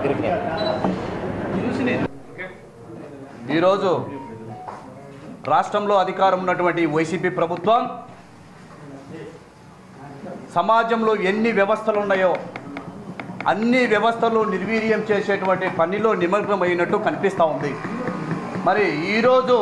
దగ్గరికి రా. ఈరోజు రాష్ట్రంలో అధికారం ఉన్నటువంటి వైసీపీ ప్రభుత్వం సమాజంలో ఎన్ని వ్యవస్థలు ఉన్నాయో అన్ని వ్యవస్థలు నిర్వీర్యం చేసేటువంటి పనిలో నిమగ్నమైనట్టు కనిపిస్తూ ఉంది మరి ఈరోజు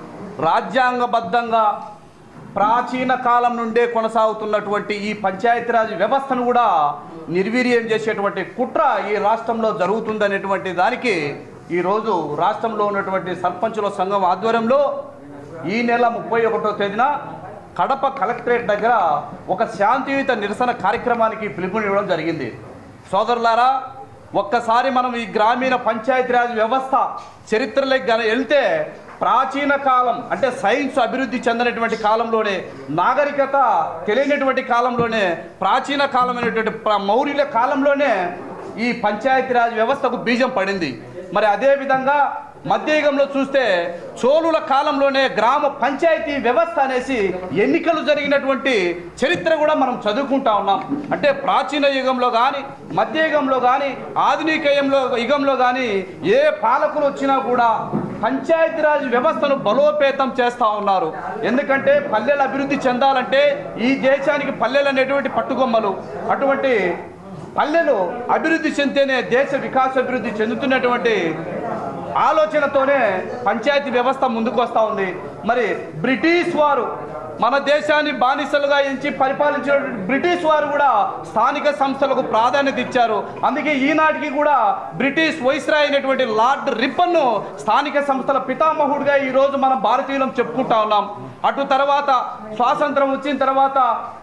రాజ్యాంగబద్ధంగా ప్రాచీన కాలం నుండే కొనసాగుతున్నటువంటి ఈ పంచాయతీరాజ్ వ్యవస్థను కూడా నిర్వీర్యం చేసేటువంటి కుట్ర ఈ రాష్ట్రంలో జరుగుతుందనేటువంటి దానికి ఈరోజు రాష్ట్రంలో ఉన్నటువంటి సర్పంచుల సంఘం ఆధ్వర్యంలో ఈ నెల ముప్పై ఒకటో తేదీన కడప కలెక్టరేట్ దగ్గర ఒక శాంతియుత నిరసన కార్యక్రమానికి పిలుపునివ్వడం జరిగింది సోదరులారా ఒక్కసారి మనం ఈ గ్రామీణ పంచాయతీరాజ్ వ్యవస్థ చరిత్రలోకి గన వెళ్తే ప్రాచీన కాలం అంటే సైన్స్ అభివృద్ధి చెందినటువంటి కాలంలోనే నాగరికత తెలియనటువంటి కాలంలోనే ప్రాచీన కాలమైనటువంటి ప్ర- మౌర్యుల కాలంలోనే ఈ పంచాయతీరాజ్ వ్యవస్థకు బీజం పడింది మరి అదే విధంగా మధ్యయుగంలో చూస్తే చోళుల కాలంలోనే గ్రామ పంచాయతీ వ్యవస్థ అనేసి ఎన్నికలు జరిగినటువంటి చరిత్ర కూడా మనం చదువుకుంటా ఉన్నాం అంటే ప్రాచీన యుగంలో కానీ మధ్యయుగంలో కానీ ఆధునిక యుగంలో యుగంలో కానీ ఏ పాలకులు వచ్చినా కూడా పంచాయతీరాజ్ వ్యవస్థను బలోపేతం చేస్తూ ఉన్నారు ఎందుకంటే పల్లెలు అభివృద్ధి చెందాలంటే ఈ దేశానికి పల్లెలు అనేటువంటి పట్టుకొమ్మలు అటువంటి పల్లెలు అభివృద్ధి చెందితేనే దేశ వికాస అభివృద్ధి చెందుతున్నటువంటి ఆలోచనతోనే పంచాయతీ వ్యవస్థ ముందుకు వస్తూ ఉంది మరి బ్రిటిష్ వారు మన దేశాన్ని బానిసలుగా ఎంచి పరిపాలించిన బ్రిటిష్ వారు కూడా స్థానిక సంస్థలకు ప్రాధాన్యత ఇచ్చారు అందుకే ఈనాటికి కూడా బ్రిటిష్ వైస్రాయ్ అయినటువంటి లార్డ్ రిప్పన్ను స్థానిక సంస్థల పితామహుడిగా ఈరోజు మన భారతీయులం చెప్పుకుంటా ఉన్నాం అటు తర్వాత స్వాతంత్రం వచ్చిన తర్వాత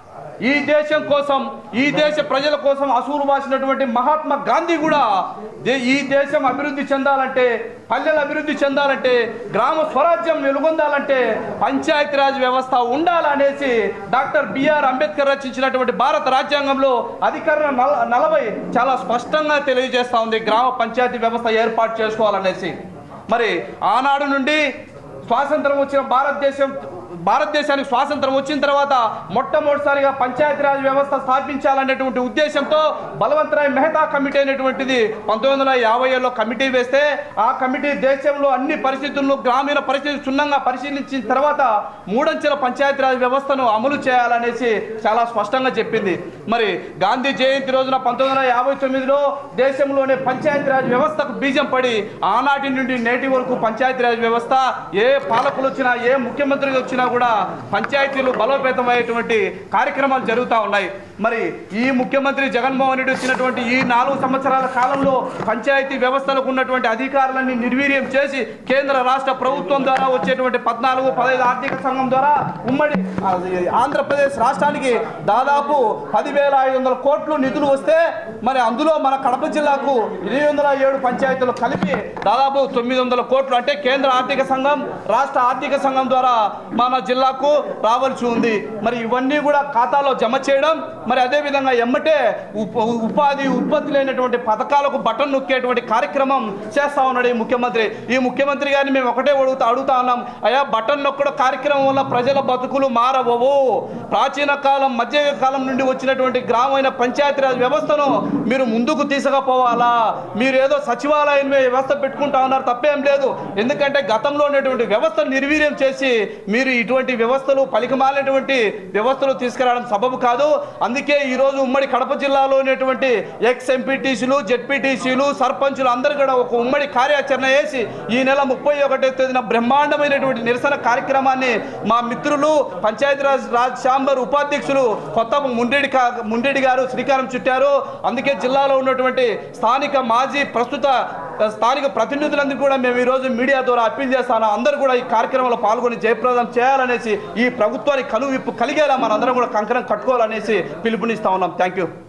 ఈ దేశం కోసం ఈ దేశ ప్రజల కోసం అసూలు వాసినటువంటి మహాత్మా గాంధీ కూడా దే- ఈ దేశం అభివృద్ధి చెందాలంటే పల్లెలు అభివృద్ధి చెందాలంటే గ్రామ స్వరాజ్యం వెలుగొందాలంటే పంచాయతీరాజ్ వ్యవస్థ ఉండాలనేసి డాక్టర్ బిఆర్ అంబేద్కర్ రచించినటువంటి భారత రాజ్యాంగంలో అధికరణ నల నలభై చాలా స్పష్టంగా తెలియజేస్తా ఉంది గ్రామ పంచాయతీ వ్యవస్థ ఏర్పాటు చేసుకోవాలనేసి మరి ఆనాడు నుండి స్వాతంత్రం వచ్చిన భారతదేశం భారతదేశానికి స్వాతంత్రం వచ్చిన తర్వాత మొట్టమొదటిసారిగా పంచాయతీరాజ్ వ్యవస్థ స్థాపించాలనేటువంటి ఉద్దేశంతో బలవంతరాయ్ మెహతా కమిటీ అనేటువంటిది పంతొమ్మిది వందల యాభై ఏడులో కమిటీ వేస్తే ఆ కమిటీ దేశంలో అన్ని పరిస్థితులను గ్రామీణ పరిస్థితులు క్షుణ్ణంగా పరిశీలించిన తర్వాత మూడంచెల పంచాయతీరాజ్ వ్యవస్థను అమలు చేయాలనేసి చాలా స్పష్టంగా చెప్పింది మరి గాంధీ జయంతి రోజున పంతొమ్మిది వందల యాభై తొమ్మిదిలో దేశంలోనే పంచాయతీరాజ్ వ్యవస్థకు బీజం పడి ఆనాటి నుండి నేటి వరకు పంచాయతీరాజ్ వ్యవస్థ ఏ పాలకులు వచ్చినా ఏ ముఖ్యమంత్రి వచ్చినా కూడా పంచాయతీలు బలోపేతం అయ్యేటువంటి కార్యక్రమాలు జరుగుతూ ఉన్నాయి మరి ఈ ముఖ్యమంత్రి జగన్మోహన్ రెడ్డి వచ్చినటువంటి ఈ నాలుగు సంవత్సరాల కాలంలో పంచాయతీ వ్యవస్థలకు ఉన్నటువంటి అధికారులన్నీ నిర్వీర్యం చేసి కేంద్ర రాష్ట్ర ప్రభుత్వం ద్వారా వచ్చేటువంటి పద్నాలుగు పదహైదు ఆర్థిక సంఘం ద్వారా ఉమ్మడి ఆ, ఆంధ్రప్రదేశ్ రాష్ట్రానికి దాదాపు పదివేల ఐదు వందల కోట్లు నిధులు వస్తే మరి అందులో మన కడప జిల్లాకు ఎనిమిది వందల ఏడు పంచాయతీలు కలిపి దాదాపు తొమ్మిది వందల కోట్లు అంటే కేంద్ర ఆర్థిక సంఘం రాష్ట్ర ఆర్థిక సంఘం ద్వారా మన జిల్లాకు రావాల్సి ఉంది మరి ఇవన్నీ కూడా ఖాతాలో జమ చేయడం మరి అదే విధంగా ఎమ్మటే ఉప- ఉపాధి ఉత్పత్తి లేనటువంటి పథకాలకు బటన్ నొక్కేటువంటి కార్యక్రమం చేస్తా ఉన్నాడు ఈ ముఖ్యమంత్రి ఈ ముఖ్యమంత్రి గారిని మేము ఒకటే అడుగుతా అడుగుతా ఉన్నాం అయ్యా బటన్ నొక్కడం కార్యక్రమం వల్ల ప్రజల బతుకులు మారవవు ప్రాచీన కాలం మధ్య కాలం నుండి వచ్చినటువంటి గ్రామీణ పంచాయతీరాజ్ వ్యవస్థను మీరు ముందుకు తీసుకుపోవాలా మీరు ఏదో సచివాలయం వ్యవస్థ పెట్టుకుంటా ఉన్నారు తప్పేం లేదు ఎందుకంటే గతంలో ఉన్నటువంటి వ్యవస్థ నిర్వీర్యం చేసి మీరు ఇటువంటి వ్యవస్థలు పలికమాలినటువంటి వ్యవస్థలు తీసుకురావడం సబబు కాదు అందుకే ఈరోజు ఉమ్మడి కడప జిల్లాలో ఉన్నటువంటి ఎక్స్ ఎంపీటీసీలు జెడ్పీటీసీలు సర్పంచులు అందరూ కూడా ఒక ఉమ్మడి కార్యాచరణ వేసి ఈ నెల ముప్పై ఒకటో తేదీన బ్రహ్మాండమైనటువంటి నిరసన కార్యక్రమాన్ని మా మిత్రులు పంచాయతీరాజ్ రాజ్ ఛాంబర్ ఉపాధ్యక్షులు కొత్త ముండేడి కా- ముండేడి గారు శ్రీకారం చుట్టారు అందుకే జిల్లాలో ఉన్నటువంటి స్థానిక మాజీ ప్రస్తుత ఆ, స్థానిక ప్రతినిధులందరూ కూడా మేము ఈరోజు మీడియా ద్వారా అప్పీల్ చేస్తాను అందరూ కూడా ఈ కార్యక్రమంలో పాల్గొని జయప్రదం చేయాలనేసి ఈ ప్రభుత్వానికి కనువిప్పు కలిగేలా మనందరం కూడా కంకణం కట్టుకోవాలనేసి పిలుపునిస్తా ఉన్నాం థ్యాంక్ యూ